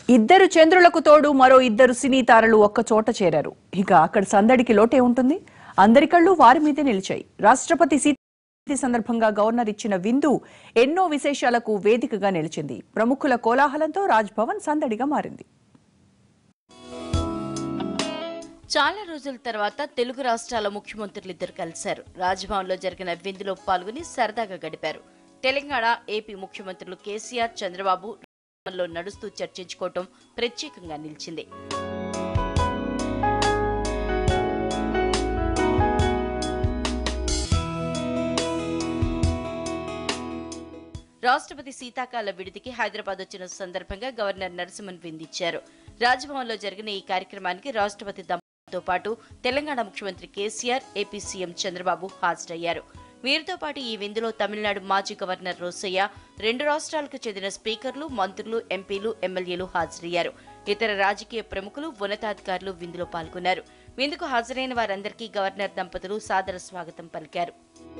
ఇద్దరు చంద్రులకు తోడు మరో ఇద్దరు సినీ తారలు ఒక్క చోట చేరారు ఇక అక్కడ సందడికి లోటే ఉంటుంది అందరి కళ్ళు వారి మీదే నిలిచాయి రాష్ట్రపతి సీత సందర్భంగా గవర్నర్ ఇచ్చిన విందు ఎన్నో విశేషాలకు వేదికగా నిలిచింది ప్రముఖుల కోలాహలంతో రాజ్ భవన్ సందడిగా మారింది చాలా రోజుల తర్వాత తెలుగు రాష్ట్రాల ముఖ్యమంత్రులు ఇద్దరు కలిశారు రాజ్భవన్లో జరిగిన విందులో పాల్గొని సరదాగా గడిపారు తెలంగాణ ఏపీ ముఖ్యమంత్రులు కేసీఆర్ చంద్రబాబు లో నడుస్తూ చర్చించుకోవటం ప్రత్యేకంగా నిలిచింది రాష్ట్రపతి శీతాకాల విడిదికి హైదరాబాద్ వచ్చిన సందర్భంగా గవర్నర్ నరసింహన్ విందిచ్చారు రాజ్భవన్లో జరిగిన ఈ కార్యక్రమానికి రాష్ట్రపతి దంపతులతో పాటు తెలంగాణ ముఖ్యమంత్రి కేసీఆర్ ఏపీ సీఎం చంద్రబాబు హాజరయ్యారు వీరితో పాటు ఈ విందులో తమిళనాడు మాజీ గవర్నర్ రోసయ్య రెండు రాష్ట్రాలకు చెందిన స్పీకర్లు మంత్రులు ఎంపీలు ఎమ్మెల్యేలు హాజరయ్యారు ఇతర రాజకీయ ప్రముఖులు ఉన్నతాధికారులు విందులో పాల్గొన్నారు విందుకు హాజరైన వారందరికీ గవర్నర్ దంపతులు సాదర స్వాగతం పలికారు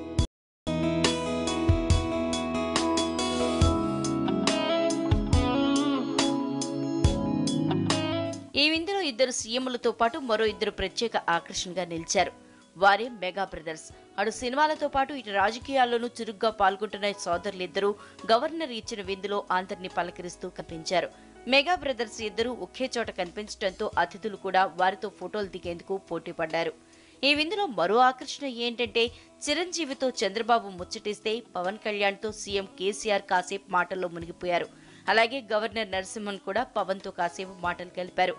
ఈ విందులో ఇద్దరు సీఎంలతో పాటు మరో ఇద్దరు ప్రత్యేక ఆకర్షణగా నిలిచారు వారే మెగా బ్రదర్స్ అటు సినిమాలతో పాటు ఇటు రాజకీయాల్లోనూ చురుగ్గా పాల్గొంటున్న సోదరులిద్దరూ గవర్నర్ ఇచ్చిన విందులో అందరినీ పలకరిస్తూ కనిపించారు మెగా బ్రదర్స్ ఇద్దరూ ఒకే చోట కనిపించడంతో అతిథులు కూడా వారితో ఫోటోలు దిగేందుకు పోటీ పడ్డారు ఈ విందులో మరో ఆకర్షణ ఏంటంటే చిరంజీవితో చంద్రబాబు ముచ్చటిస్తే పవన్ కళ్యాణ్తో సీఎం కేసీఆర్ కాసేపు మాటల్లో మునిగిపోయారు అలాగే గవర్నర్ నరసింహన్ కూడా పవన్తో కాసేపు మాటలు కలిపారు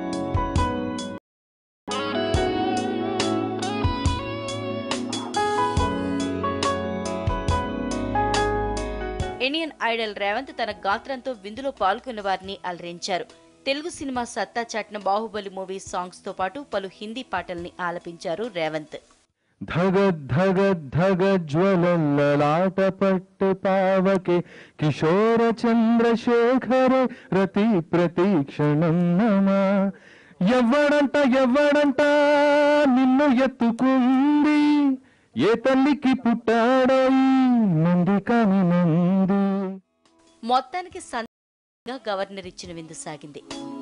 ఇండియన్ ఐడల్ రేవంత్ తన గాత్రంతో విందులో పాల్గొన్న వారిని అలరించారు తెలుగు సినిమా సత్తా చాటిన బాహుబలి మూవీ సాంగ్స్ తో పాటు పలు హిందీ పాటల్ని ఆలపించారు రేవంత్ ధగ ధగ ధగ జ్వలలాట పట్టు పావకే కిశోర చంద్రశేఖర రతి ప్రతీక్షణం నమ ఎవ్వడంట ఎవ్వడంట నిన్ను ఎత్తుకుంది ఏ తల్లికి పుట్టాడై నంది కాని నంది మొత్తానికి సందర్భంగా గవర్నర్ ఇచ్చిన విందు సాగింది